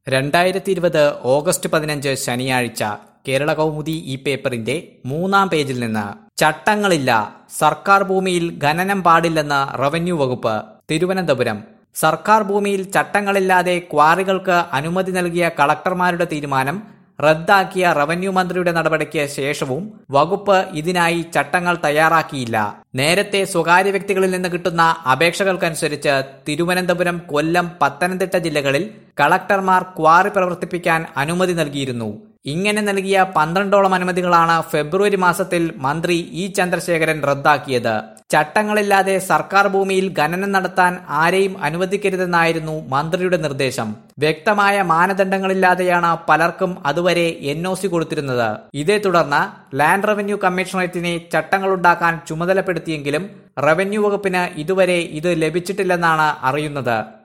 രണ്ടായിരത്തി ഇരുപത് ഓഗസ്റ്റ് പതിനഞ്ച് ശനിയാഴ്ച കേരള കൗമുദി ഈ പേപ്പറിന്റെ മൂന്നാം പേജിൽ നിന്ന് ചട്ടങ്ങളില്ല സർക്കാർ ഭൂമിയിൽ ഖനനം പാടില്ലെന്ന് റവന്യൂ വകുപ്പ് തിരുവനന്തപുരം സർക്കാർ ഭൂമിയിൽ ചട്ടങ്ങളില്ലാതെ ക്വാറികൾക്ക് അനുമതി നൽകിയ കളക്ടർമാരുടെ തീരുമാനം റദ്ദാക്കിയ റവന്യൂ മന്ത്രിയുടെ നടപടിക്ക് ശേഷവും വകുപ്പ് ഇതിനായി ചട്ടങ്ങൾ തയ്യാറാക്കിയില്ല നേരത്തെ സ്വകാര്യ വ്യക്തികളിൽ നിന്ന് കിട്ടുന്ന അപേക്ഷകൾക്കനുസരിച്ച് തിരുവനന്തപുരം കൊല്ലം പത്തനംതിട്ട ജില്ലകളിൽ കളക്ടർമാർ ക്വാറി പ്രവർത്തിപ്പിക്കാൻ അനുമതി നൽകിയിരുന്നു ഇങ്ങനെ നൽകിയ പന്ത്രണ്ടോളം അനുമതികളാണ് ഫെബ്രുവരി മാസത്തിൽ മന്ത്രി ഇ ചന്ദ്രശേഖരൻ റദ്ദാക്കിയത് ചട്ടങ്ങളില്ലാതെ സർക്കാർ ഭൂമിയിൽ ഖനനം നടത്താൻ ആരെയും അനുവദിക്കരുതെന്നായിരുന്നു മന്ത്രിയുടെ നിർദ്ദേശം വ്യക്തമായ മാനദണ്ഡങ്ങളില്ലാതെയാണ് പലർക്കും അതുവരെ എൻ ഒ സി കൊടുത്തിരുന്നത് ഇതേ തുടർന്ന് ലാൻഡ് റവന്യൂ കമ്മീഷണറേറ്റിനെ ചട്ടങ്ങളുണ്ടാക്കാൻ ചുമതലപ്പെടുത്തിയെങ്കിലും റവന്യൂ വകുപ്പിന് ഇതുവരെ ഇത് ലഭിച്ചിട്ടില്ലെന്നാണ് അറിയുന്നത്